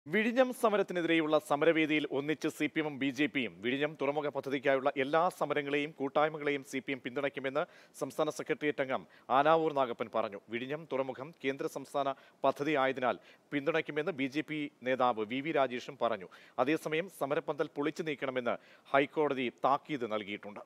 വിഴിഞ്ഞം സമരത്തിനെതിരെയുള്ള സമരവേദിയിൽ ഒന്നിച്ച് സി പി എമ്മും ബി ജെ പിയും വിഴിഞ്ഞം തുറമുഖ പദ്ധതിക്കായുള്ള എല്ലാ സമരങ്ങളെയും കൂട്ടായ്മകളെയും സി പി എം പിന്തുണയ്ക്കുമെന്ന് സംസ്ഥാന സെക്രട്ടേറിയറ്റ് അംഗം ആനാവൂർ നാഗപ്പൻ പറഞ്ഞു വിഴിഞ്ഞം തുറമുഖം കേന്ദ്ര സംസ്ഥാന പദ്ധതി ആയതിനാൽ പിന്തുണയ്ക്കുമെന്ന് ബി ജെ പി നേതാവ് വി വി രാജേഷും പറഞ്ഞു അതേസമയം സമരപ്പന്തൽ പൊളിച്ചു നീക്കണമെന്ന് ഹൈക്കോടതി താക്കീത് നൽകിയിട്ടുണ്ട്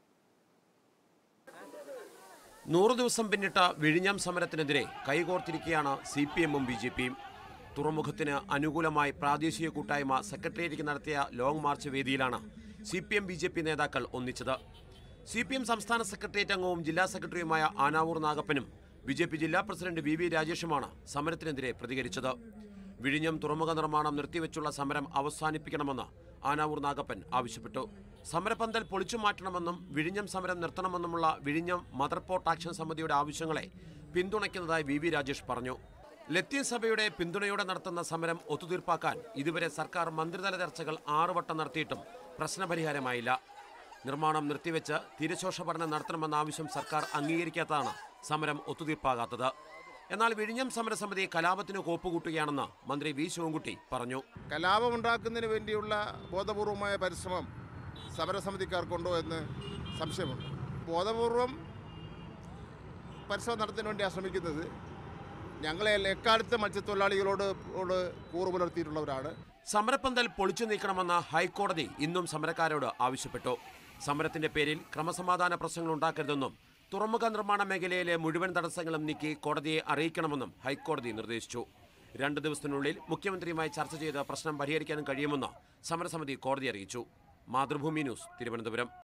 നൂറ് ദിവസം പിന്നിട്ട വിഴിഞ്ഞം സമരത്തിനെതിരെ കൈകോർത്തിരിക്കുകയാണ് സി പി എമ്മും ബി ജെ പിയും തുറമുഖത്തിന് അനുകൂലമായി പ്രാദേശിക കൂട്ടായ്മ സെക്രട്ടേറിയറ്റ് നടത്തിയ ലോങ് മാർച്ച് വേദിയിലാണ് C P M B J P നേതാക്കൾ ഒന്നിച്ചത് സി പി എം സംസ്ഥാന സെക്രട്ടേറിയറ്റ് അംഗവും ജില്ലാ സെക്രട്ടറിയുമായ ആനാവൂർ നാഗപ്പനും ബി ജെ പി ജില്ലാ പ്രസിഡന്റ് വി വി രാജേഷുമാണ് സമരത്തിനെതിരെ പ്രതികരിച്ചത് വിഴിഞ്ഞം തുറമുഖ നിർമ്മാണം നിർത്തിവെച്ചുള്ള സമരം അവസാനിപ്പിക്കണമെന്ന് ആനാവൂർ നാഗപ്പൻ ആവശ്യപ്പെട്ടു സമരപന്തൽ പൊളിച്ചു മാറ്റണമെന്നും വിഴിഞ്ഞം സമരം നിർത്തണമെന്നുമുള്ള വിഴിഞ്ഞം മദർ പോർട്ട് ആക്ഷൻ സമിതിയുടെ ആവശ്യങ്ങളെ പിന്തുണയ്ക്കുന്നതായി വി വി രാജേഷ് പറഞ്ഞു ലത്തീൻ സഭയുടെ പിന്തുണയോടെ നടത്തുന്ന സമരം ഒത്തുതീർപ്പാക്കാൻ ഇതുവരെ സർക്കാർ മന്ത്രിതല ചർച്ചകൾ ആറുവട്ടം നടത്തിയിട്ടും പ്രശ്നപരിഹാരമായില്ല നിർമ്മാണം നിർത്തിവെച്ച് തീരശോഷ പഠനം നടത്തണമെന്ന ആവശ്യം സർക്കാർ അംഗീകരിക്കാത്തതാണ് സമരം ഒത്തുതീർപ്പാകാത്തത് എന്നാൽ വിഴിഞ്ഞം സമരസമിതി കലാപത്തിന് കോപ്പുകൂട്ടുകയാണെന്ന് മന്ത്രി വി ശിവൻകുട്ടി പറഞ്ഞു കലാപമുണ്ടാക്കുന്നതിന് വേണ്ടിയുള്ള ബോധപൂർവമായ പരിശ്രമം സമരസമിതിക്കാർക്കുണ്ടോ എന്ന് സംശയമുണ്ട് ബോധപൂർവം പരിശ്രമം നടത്തുന്നതിന് വേണ്ടിയാണ് ശ്രമിക്കുന്നത് ഞങ്ങളെ എക്കാലത്ത് മത്സ്യത്തൊഴിലാളികളോട് ഓട് കൂറു പുലർത്തിയിട്ടുള്ളവരാണ് സമരപ്പന്തൽ പൊളിച്ചു നീക്കണമെന്ന് ഹൈക്കോടതി ഇന്നും സമരക്കാരോട് ആവശ്യപ്പെട്ടു സമരത്തിന്റെ പേരിൽ ക്രമസമാധാന പ്രശ്നങ്ങൾ ഉണ്ടാക്കരുതെന്നും തുറമുഖ നിർമ്മാണ മേഖലയിലെ മുഴുവൻ തടസ്സങ്ങളും നീക്കി കോടതിയെ അറിയിക്കണമെന്നും ഹൈക്കോടതി നിർദ്ദേശിച്ചു രണ്ട് ദിവസത്തിനുള്ളിൽ മുഖ്യമന്ത്രിയുമായി ചർച്ച ചെയ്ത് പ്രശ്നം പരിഹരിക്കാനും കഴിയുമെന്ന് സമരസമിതി കോടതി അറിയിച്ചു മാതൃഭൂമി ന്യൂസ് തിരുവനന്തപുരം